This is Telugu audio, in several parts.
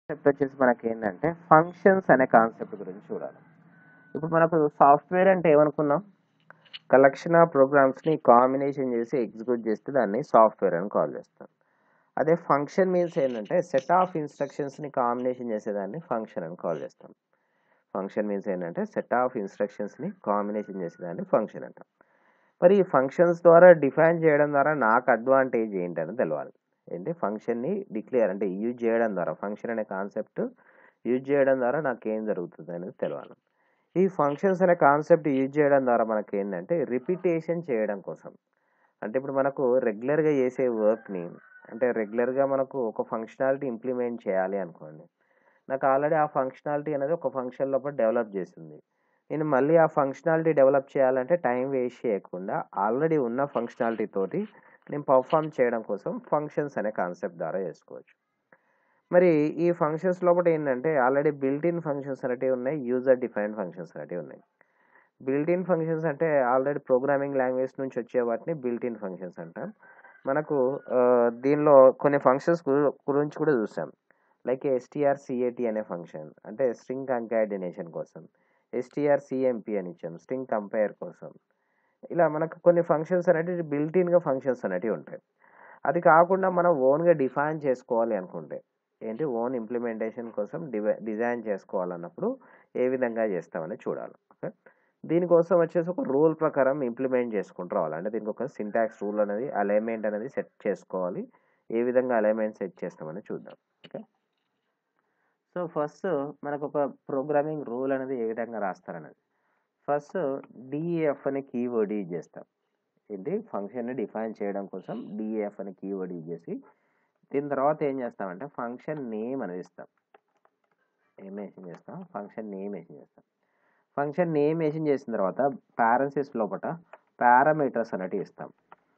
కాన్సెప్ట్ వచ్చేసి మనకి ఏంటంటే ఫంక్షన్స్ అనే కాన్సెప్ట్ గురించి చూడాలి ఇప్పుడు మనకు సాఫ్ట్వేర్ అంటే ఏమనుకున్నాం కలెక్షన్ ఆఫ్ ప్రోగ్రామ్స్ని కాంబినేషన్ చేసి ఎగ్జిక్యూట్ చేస్తే దాన్ని సాఫ్ట్వేర్ అని కాల్ చేస్తాం అదే ఫంక్షన్ మీన్స్ ఏంటంటే సెట్ ఆఫ్ ఇన్స్ట్రక్షన్స్ని కాంబినేషన్ చేసేదాన్ని ఫంక్షన్ అని కాల్ చేస్తాం ఫంక్షన్ మీన్స్ ఏంటంటే సెట్ ఆఫ్ ఇన్స్ట్రక్షన్స్ని కాంబినేషన్ చేసేదాన్ని ఫంక్షన్ అంటాం మరి ఈ ఫంక్షన్స్ ద్వారా డిఫైన్ చేయడం ద్వారా నాకు అడ్వాంటేజ్ ఏంటని తెలవాలి ఏంటి ఫంక్షన్ని డిక్లేర్ అంటే యూజ్ చేయడం ద్వారా ఫంక్షన్ అనే కాన్సెప్ట్ యూజ్ చేయడం ద్వారా నాకు ఏం జరుగుతుంది అనేది తెలవాలి ఈ ఫంక్షన్స్ అనే కాన్సెప్ట్ యూజ్ చేయడం ద్వారా మనకి ఏంటంటే రిపిటేషన్ చేయడం కోసం అంటే ఇప్పుడు మనకు రెగ్యులర్గా చేసే వర్క్ని అంటే రెగ్యులర్గా మనకు ఒక ఫంక్షనాలిటీ ఇంప్లిమెంట్ చేయాలి అనుకోండి నాకు ఆల్రెడీ ఆ ఫంక్షనాలిటీ అనేది ఒక ఫంక్షన్ లోపల డెవలప్ చేసింది నేను మళ్ళీ ఆ ఫంక్షనాలిటీ డెవలప్ చేయాలంటే టైం వేస్ట్ చేయకుండా ఆల్రెడీ ఉన్న ఫంక్షనాలిటీ తోటి నేను పర్ఫామ్ చేయడం కోసం ఫంక్షన్స్ అనే కాన్సెప్ట్ ద్వారా చేసుకోవచ్చు మరి ఈ ఫంక్షన్స్ లోపల ఏంటంటే ఆల్రెడీ బిల్ట్ ఇన్ ఫంక్షన్స్ అనేటివి ఉన్నాయి యూజర్ డిఫైన్డ్ ఫంక్షన్స్ అనేటివి ఉన్నాయి బిల్ట్ ఇన్ ఫంక్షన్స్ అంటే ఆల్రెడీ ప్రోగ్రామింగ్ లాంగ్వేజ్ నుంచి వచ్చే వాటిని బిల్ట్ ఇన్ ఫంక్షన్స్ అంటాం మనకు ఆ, దీనిలో కొన్ని ఫంక్షన్స్ గురించి కూడా చూసాం లైక్ ఎస్టీఆర్ సిఏటి అనే ఫంక్షన్ అంటే స్ట్రింగ్ కంకాడినేషన్ కోసం ఎస్టీఆర్ సిఎంపి అని ఇచ్చాం స్ట్రింగ్ కంపేర్ కోసం ఇలా మనకు కొన్ని ఫంక్షన్స్ అనేటివి బిల్ట్ ఇన్గా ఫంక్షన్స్ అనేటివి ఉంటాయి అది కాకుండా మనం ఓన్గా డిఫైన్ చేసుకోవాలి అనుకుంటే ఏంటి ఓన్ ఇంప్లిమెంటేషన్ కోసం డివై డిజైన్ చేసుకోవాలన్నప్పుడు ఏ విధంగా చేస్తామని చూడాలి ఓకే దీనికోసం వచ్చేసి ఒక రూల్ ప్రకారం ఇంప్లిమెంట్ చేసుకుంటూ రావాలి అంటే దీనికి ఒక సింటాక్స్ రూల్ అనేది అలైన్మెంట్ అనేది సెట్ చేసుకోవాలి ఏ విధంగా అలైన్మెంట్ సెట్ చేస్తామని చూద్దాం ఓకే సో ఫస్ట్ మనకు ఒక ప్రోగ్రామింగ్ రూల్ అనేది ఏ విధంగా రాస్తారనేది ఫస్ట్ డిఎఫ్ అనే కీవర్డ్ యూజ్ చేస్తాం ఏంటి ఫంక్షన్ని డిఫైన్ చేయడం కోసం డిఎఫ్ అనే కీవర్డ్ యూజ్ చేసి దీని తర్వాత ఏం చేస్తామంటే ఫంక్షన్ నేమ్ అనేది ఇస్తాం ఏం మెన్షన్ చేస్తాం ఫంక్షన్ నేమ్ మెన్షన్ చేస్తాం ఫంక్షన్ నేమ్ మెన్షన్ చేసిన తర్వాత పారెన్సిస్ లోపల పారామీటర్స్ అనేటివి ఇస్తాం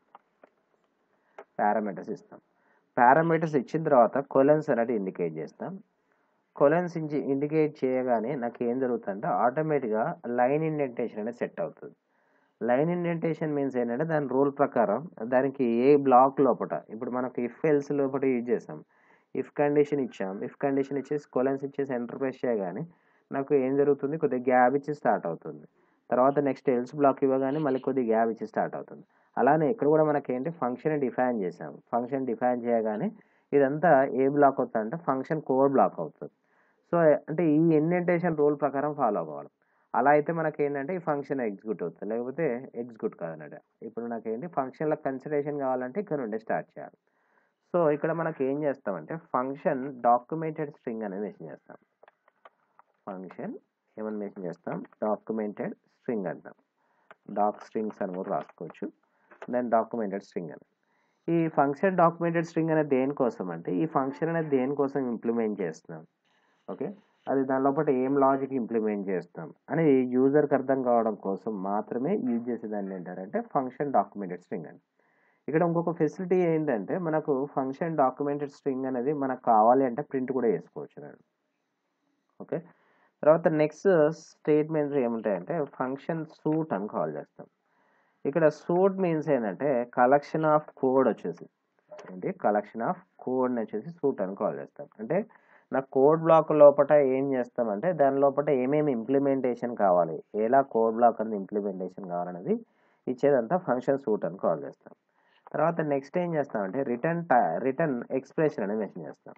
పారామీటర్స్ ఇస్తాం పారామీటర్స్ ఇచ్చిన తర్వాత కొలెన్స్ అనేది ఇండికేట్ చేస్తాం కొలెన్స్ ఇంచి ఇండికేట్ చేయగానే నాకు ఏం జరుగుతుందంటే ఆటోమేటిక్గా లైన్ ఇండెంటేషన్ అనేది సెట్ అవుతుంది లైన్ ఇండెంటేషన్ మీన్స్ ఏంటంటే దాని రూల్ ప్రకారం దానికి ఏ బ్లాక్ లోపల ఇప్పుడు మనకు ఇఫ్ ఎల్స్ లోపల యూజ్ చేసాం ఇఫ్ కండిషన్ ఇచ్చాం ఇఫ్ కండిషన్ ఇచ్చేసి కొలెన్స్ ఇచ్చేసి ఎంటర్ ప్రెస్ చేయగానే నాకు ఏం జరుగుతుంది కొద్దిగా గ్యాప్ ఇచ్చి స్టార్ట్ అవుతుంది తర్వాత నెక్స్ట్ ఎల్స్ బ్లాక్ ఇవ్వగానే మళ్ళీ కొద్దిగా గ్యాప్ ఇచ్చి స్టార్ట్ అవుతుంది అలానే ఇక్కడ కూడా మనకి ఏంటి ఫంక్షన్ డిఫైన్ చేసాం ఫంక్షన్ డిఫైన్ చేయగానే ఇదంతా ఏ బ్లాక్ అవుతుంది అంటే ఫంక్షన్ కోడ్ బ్లాక్ అవుతుంది సో అంటే ఈ ఇండెంటేషన్ రూల్ ప్రకారం ఫాలో అవ్వాలి అలా అయితే మనకి ఏంటంటే ఈ ఫంక్షన్ ఎగ్జిక్యూట్ అవుతుంది లేకపోతే ఎగ్జిక్యూట్ కాదన్నట్టు ఇప్పుడు నాకు ఏంటి ఫంక్షన్ల కన్సిడరేషన్ కావాలంటే ఇక్కడ నుండి స్టార్ట్ చేయాలి సో ఇక్కడ మనకి ఏం చేస్తామంటే ఫంక్షన్ డాక్యుమెంటెడ్ స్ట్రింగ్ అనేది మెన్షన్ చేస్తాం ఫంక్షన్ ఏమని మెన్షన్ చేస్తాం డాక్యుమెంటెడ్ స్ట్రింగ్ అంటాం డాక్ స్ట్రింగ్స్ అని కూడా రాసుకోవచ్చు దెన్ డాక్యుమెంటెడ్ స్ట్రింగ్ అని ఈ ఫంక్షన్ డాక్యుమెంటెడ్ స్ట్రింగ్ అనేది దేనికోసం అంటే ఈ ఫంక్షన్ అనేది దేనికోసం ఇంప్లిమెంట్ చేస్తున్నాం ఓకే అది దాని లోపల ఏం లాజిక్ ఇంప్లిమెంట్ చేస్తాం అని యూజర్కి అర్థం కావడం కోసం మాత్రమే యూజ్ చేసేదాన్ని ఏంటారంటే ఫంక్షన్ డాక్యుమెంటెడ్ స్ట్రింగ్ అని ఇక్కడ ఇంకొక ఫెసిలిటీ ఏంటంటే మనకు ఫంక్షన్ డాక్యుమెంటెడ్ స్ట్రింగ్ అనేది మనకు కావాలి అంటే ప్రింట్ కూడా చేసుకోవచ్చు నేను ఓకే తర్వాత నెక్స్ట్ స్టేట్మెంట్స్ ఏముంటాయంటే ఫంక్షన్ సూట్ అని కాల్ చేస్తాం ఇక్కడ సూట్ మీన్స్ ఏంటంటే కలెక్షన్ ఆఫ్ కోడ్ వచ్చేసి ఏంటి కలెక్షన్ ఆఫ్ కోడ్ వచ్చేసి సూట్ అని కాల్ చేస్తాం అంటే నా కోడ్ బ్లాక్ లోపల ఏం చేస్తామంటే దాని లోపల ఏమేమి ఇంప్లిమెంటేషన్ కావాలి ఎలా కోడ్ బ్లాక్ అనేది ఇంప్లిమెంటేషన్ కావాలనేది ఇచ్చేదంతా ఫంక్షన్ సూట్ అని కాల్ చేస్తాం తర్వాత నెక్స్ట్ ఏం చేస్తామంటే రిటర్న్ రిటర్న్ ఎక్స్ప్రెషన్ అనేది మెన్షన్ చేస్తాం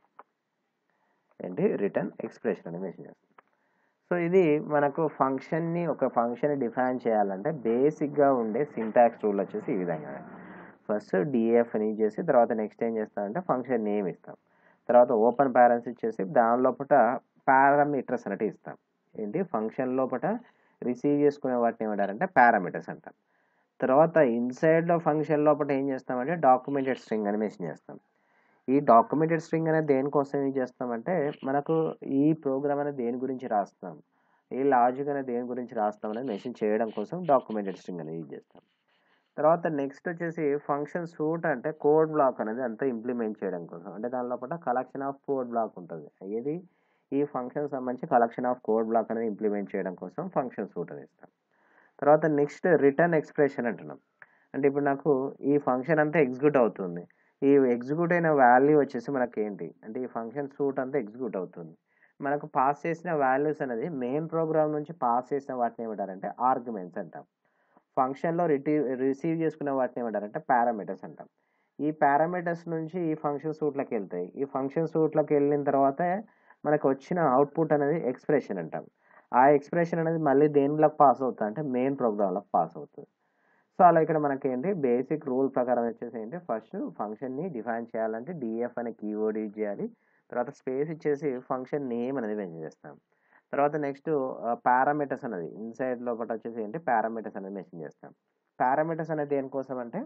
ఏంటి రిటర్న్ ఎక్స్ప్రెషన్ అనేది మెన్షన్ చేస్తాం సో ఇది మనకు ఫంక్షన్ని ఒక ఫంక్షన్ డిఫైన్ చేయాలంటే బేసిక్గా ఉండే సింటాక్స్ రూల్ వచ్చేసి ఈ విధంగా ఫస్ట్ డిఎఫ్ అని చేసి తర్వాత నెక్స్ట్ ఏం చేస్తామంటే ఫంక్షన్ నేమ్ ఇస్తాం తర్వాత ఓపెన్ ప్యారెంట్స్ ఇచ్చేసి దాని లోపల పారామీటర్స్ అనేవి ఇస్తాం ఏంటి ఫంక్షన్ లోపల రిసీవ్ చేసుకునే వాటిని ఏమంటారంటే పారామీటర్స్ అంటాం తర్వాత ఇన్సైడ్లో ఫంక్షన్ లోపల ఏం చేస్తామంటే డాక్యుమెంటెడ్ స్ట్రింగ్ అని మెన్షన్ చేస్తాం ఈ డాక్యుమెంటెడ్ స్ట్రింగ్ అనేది దేనికోసం యూజ్ చేస్తామంటే మనకు ఈ ప్రోగ్రామ్ అనేది దేని గురించి రాస్తాం ఈ లాజిక్ అనేది దేని గురించి రాస్తాం అనేది మెన్షన్ చేయడం కోసం డాక్యుమెంటెడ్ స్ట్రింగ్ అనేది యూజ్ చేస్తాం తర్వాత నెక్స్ట్ వచ్చేసి ఫంక్షన్ సూట్ అంటే కోడ్ బ్లాక్ అనేది అంతా ఇంప్లిమెంట్ చేయడం కోసం అంటే దాని లోపల కలెక్షన్ ఆఫ్ కోడ్ బ్లాక్ ఉంటుంది ఏది ఈ ఫంక్షన్ సంబంధించి కలెక్షన్ ఆఫ్ కోడ్ బ్లాక్ అనేది ఇంప్లిమెంట్ చేయడం కోసం ఫంక్షన్ సూట్ అని ఇస్తాం తర్వాత నెక్స్ట్ రిటర్న్ ఎక్స్ప్రెషన్ అంటున్నాం అంటే ఇప్పుడు నాకు ఈ ఫంక్షన్ అంతా ఎగ్జిక్యూట్ అవుతుంది ఈ ఎగ్జిక్యూట్ అయిన వాల్యూ వచ్చేసి మనకేంటి అంటే ఈ ఫంక్షన్ సూట్ అంతా ఎగ్జిక్యూట్ అవుతుంది మనకు పాస్ చేసిన వాల్యూస్ అనేది మెయిన్ ప్రోగ్రామ్ నుంచి పాస్ చేసిన వాటిని ఏమంటారంటే ఆర్గ్యుమెంట్స్ అంటాం ఫంక్షన్లో రిటీవ్ రిసీవ్ చేసుకున్న వాటిని ఏమంటారంటే పారామీటర్స్ అంటాం ఈ పారామీటర్స్ నుంచి ఈ ఫంక్షన్ సూట్లోకి వెళ్తాయి ఈ ఫంక్షన్ సూట్లోకి వెళ్ళిన తర్వాత మనకు వచ్చిన అవుట్పుట్ అనేది ఎక్స్ప్రెషన్ అంటాం ఆ ఎక్స్ప్రెషన్ అనేది మళ్ళీ దేనిలోకి పాస్ అవుతుంది అంటే మెయిన్ ప్రోగ్రామ్లోకి పాస్ అవుతుంది సో అలా ఇక్కడ మనకి ఏంటి బేసిక్ రూల్ ప్రకారం వచ్చేసి ఏంటి ఫస్ట్ ఫంక్షన్ని డిఫైన్ చేయాలంటే డిఎఫ్ అనే కీవర్డ్ యూజ్ చేయాలి తర్వాత స్పేస్ ఇచ్చేసి ఫంక్షన్ నేమ్ అనేది మెన్షన్ చేస్తాం తర్వాత నెక్స్ట్ పారామీటర్స్ అనేది ఇన్సైడ్ లోపల వచ్చేసి ఏంటి పారామీటర్స్ అనేది మెన్షన్ చేస్తాం పారామీటర్స్ అనేది దేనికోసం అంటే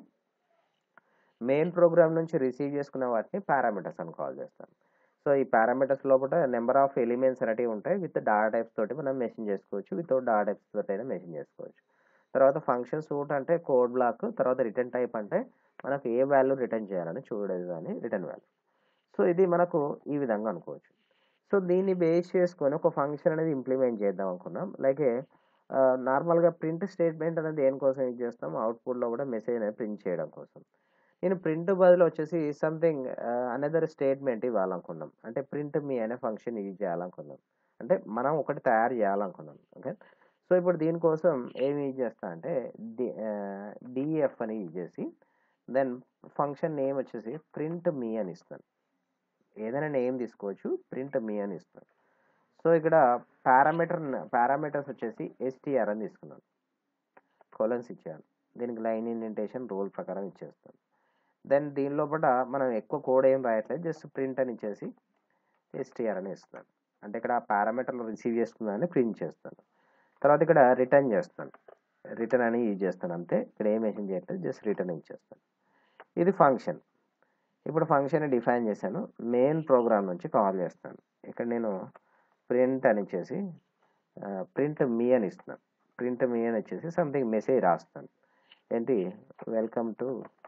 మెయిన్ ప్రోగ్రామ్ నుంచి రిసీవ్ చేసుకున్న వాటిని పారామీటర్స్ అని కాల్ చేస్తాం సో ఈ పారామీటర్స్ లోపల నెంబర్ ఆఫ్ ఎలిమెంట్స్ అనేవి ఉంటాయి విత్ డాటా టైప్స్ తోటి మనం మెన్షన్ చేసుకోవచ్చు వితౌట్ డాటా టైప్స్ తోటి అయినా మెన్షన్ చేసుకోవచ్చు తర్వాత ఫంక్షన్ సూట్ అంటే కోడ్ బ్లాక్ తర్వాత రిటర్న్ టైప్ అంటే మనకు ఏ వాల్యూ రిటర్న్ చేయాలని చూడలేదు అని రిటర్న్ వాల్యూ సో ఇది మనకు ఈ విధంగా అనుకోవచ్చు సో దీన్ని బేస్ చేసుకొని ఒక ఫంక్షన్ అనేది ఇంప్లిమెంట్ చేద్దాం అనుకున్నాం లైక్ నార్మల్గా ప్రింట్ స్టేట్మెంట్ అనేది దేనికోసం యూజ్ చేస్తాం అవుట్పుట్లో కూడా మెసేజ్ అనేది ప్రింట్ చేయడం కోసం నేను ప్రింట్ బదులు వచ్చేసి సంథింగ్ అనదర్ స్టేట్మెంట్ ఇవ్వాలనుకున్నాం అంటే ప్రింట్ మీ అనే ఫంక్షన్ యూజ్ చేయాలనుకున్నాం అంటే మనం ఒకటి తయారు చేయాలనుకున్నాం ఓకే సో ఇప్పుడు దీనికోసం ఏమి యూజ్ చేస్తా అంటే డి డిఎఫ్ అని యూజ్ చేసి దెన్ ఫంక్షన్ నేమ్ వచ్చేసి ప్రింట్ మీ అని ఇస్తాను ఏదైనా నేమ్ తీసుకోవచ్చు ప్రింట్ మీ అని ఇస్తాను సో ఇక్కడ పారామీటర్ పారామీటర్స్ వచ్చేసి ఎస్టీఆర్ అని తీసుకున్నాను కొలన్స్ ఇచ్చాను దీనికి లైన్ ఇండెంటేషన్ రూల్ ప్రకారం ఇచ్చేస్తాను దెన్ దీని లోపల మనం ఎక్కువ కోడ్ ఏం రాయట్లేదు జస్ట్ ప్రింట్ అని ఇచ్చేసి ఎస్టీఆర్ అని ఇస్తాను అంటే ఇక్కడ ఆ పారామీటర్లు రిసీవ్ చేసుకుందని ప్రింట్ చేస్తాను తర్వాత ఇక్కడ రిటర్న్ చేస్తాను రిటర్న్ అని యూజ్ చేస్తాను అంతే ఇక్కడ ఏం మెన్షన్ చేయట్లేదు జస్ట్ రిటర్న్ ఇచ్చేస్తాను ఇది ఫంక్షన్ ఇప్పుడు ఫంక్షన్ డిఫైన్ చేశాను మెయిన్ ప్రోగ్రామ్ నుంచి కాల్ చేస్తాను ఇక్కడ నేను ప్రింట్ అని ఇచ్చేసి ప్రింట్ మీ అని ఇస్తున్నాను ప్రింట్ మీ అని వచ్చేసి సంథింగ్ మెసేజ్ రాస్తాను ఏంటి వెల్కమ్ టు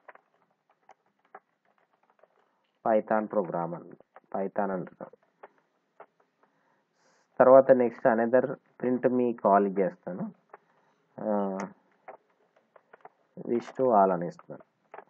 పైథాన్ ప్రోగ్రామ్ అని పైథాన్ అంటున్నాను తర్వాత next another print me call చేస్తాను విష్ టు ఆల్ అని ఇస్తున్నాను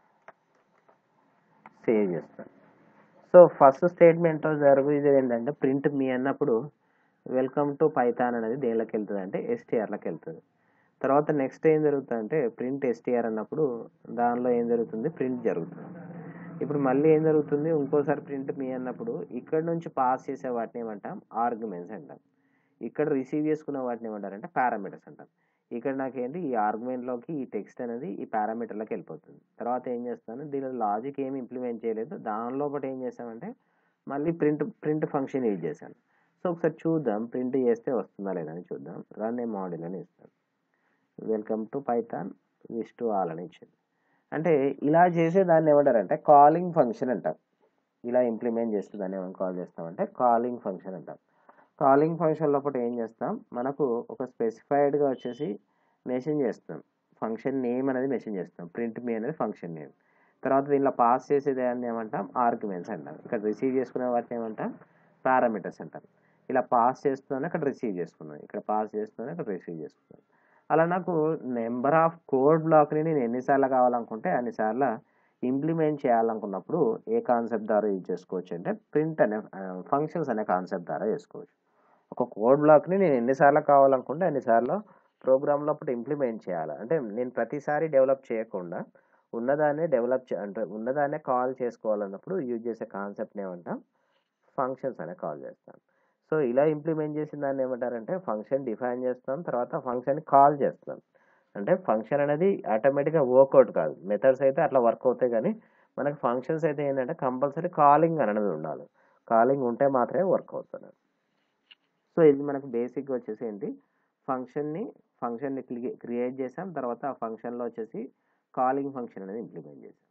సేవ్ చేస్తాను సో ఫస్ట్ స్టేట్మెంట్లో జరిగేది ఏంటంటే ప్రింట్ మీ అన్నప్పుడు వెల్కమ్ టు పైథాన్ అనేది దేనిలోకి వెళ్తుంది అంటే ఎస్టీఆర్లోకి వెళ్తుంది తర్వాత నెక్స్ట్ ఏం జరుగుతుంది అంటే ప్రింట్ ఎస్టీఆర్ అన్నప్పుడు దానిలో ఏం జరుగుతుంది ప్రింట్ జరుగుతుంది ఇప్పుడు మళ్ళీ ఏం జరుగుతుంది ఇంకోసారి ప్రింట్ మీ అన్నప్పుడు ఇక్కడ నుంచి పాస్ చేసే వాటిని ఏమంటాం ఆర్గ్యుమెంట్స్ అంటాం ఇక్కడ రిసీవ్ చేసుకున్న వాటిని ఏమంటారంటే పారామీటర్స్ అంటాం ఇక్కడ నాకేంటి ఈ ఆర్గ్యుమెంట్లోకి ఈ టెక్స్ట్ అనేది ఈ పారామీటర్లోకి వెళ్ళిపోతుంది తర్వాత ఏం చేస్తాను దీనిలో లాజిక్ ఏమి ఇంప్లిమెంట్ చేయలేదు దానిలో ఒకటి ఏం చేసామంటే మళ్ళీ ప్రింట్ ప్రింట్ ఫంక్షన్ యూజ్ చేశాను సో ఒకసారి చూద్దాం ప్రింట్ చేస్తే వస్తుందా లేదా అని చూద్దాం రన్ ఏ మోడల్ అని ఇస్తాను welcome to Python wish to all అని ఇచ్చింది అంటే ఇలా చేసే దాన్ని ఏమంటారంటే కాలింగ్ ఫంక్షన్ అంటాం ఇలా ఇంప్లిమెంట్ చేస్తే దాన్ని ఏమని కాల్ చేస్తామంటే కాలింగ్ ఫంక్షన్ అంటాం కాలింగ్ ఫంక్షన్ లోపల ఏం చేస్తాం మనకు ఒక స్పెసిఫైడ్గా వచ్చేసి మెన్షన్ చేస్తాం ఫంక్షన్ నేమ్ అనేది మెన్షన్ చేస్తాం ప్రింట్ మీ అనేది ఫంక్షన్ నేమ్ తర్వాత దీనిలో పాస్ చేసేది అని ఏమంటాం ఆర్గ్యుమెంట్స్ అంటాం ఇక్కడ రిసీవ్ చేసుకునే వాటిని ఏమంటాం పారామీటర్స్ అంటాం ఇలా పాస్ చేస్తున్నాను అక్కడ రిసీవ్ చేసుకున్నాను ఇక్కడ పాస్ చేస్తున్నాను అక్కడ రిసీవ్ చేసుకున్నాను అలా నాకు నెంబర్ ఆఫ్ కోడ్ బ్లాక్ని నేను ఎన్నిసార్లు కావాలనుకుంటే అన్నిసార్లు ఇంప్లిమెంట్ చేయాలనుకున్నప్పుడు ఏ కాన్సెప్ట్ ద్వారా యూజ్ చేసుకోవచ్చు అంటే ప్రింట్ అనే ఫంక్షన్స్ అనే కాన్సెప్ట్ ద్వారా చేసుకోవచ్చు ఒక కోడ్ బ్లాక్ని నేను ఎన్నిసార్లు కావాలనుకుంటే అన్నిసార్లు ప్రోగ్రామ్ లోపల ఇంప్లిమెంట్ చేయాలి అంటే నేను ప్రతిసారి డెవలప్ చేయకుండా ఉన్నదాన్నే డెవలప్ చే అంటే ఉన్నదాన్నే కాల్ చేసుకోవాలన్నప్పుడు యూజ్ చేసే కాన్సెప్ట్ని ఏమంటాం ఫంక్షన్స్ అనే కాల్ చేస్తాం సో ఇలా ఇంప్లిమెంట్ చేసిన దాన్ని ఏమంటారంటే ఫంక్షన్ డిఫైన్ చేస్తాం తర్వాత ఫంక్షన్ కాల్ చేస్తాం అంటే ఫంక్షన్ అనేది ఆటోమేటిక్గా వర్కౌట్ కాదు మెథడ్స్ అయితే అట్లా వర్క్ అవుతాయి కానీ మనకి ఫంక్షన్స్ అయితే ఏంటంటే కంపల్సరీ కాలింగ్ అనేది ఉండాలి కాలింగ్ ఉంటే మాత్రమే వర్క్ అవుతుంది సో ఇది మనకు బేసిక్గా వచ్చేసి ఏంటి ఫంక్షన్ని ఫంక్షన్ని క్రియేట్ చేసాం తర్వాత ఆ ఫంక్షన్లో వచ్చేసి కాలింగ్ ఫంక్షన్ అనేది ఇంప్లిమెంట్ చేసాం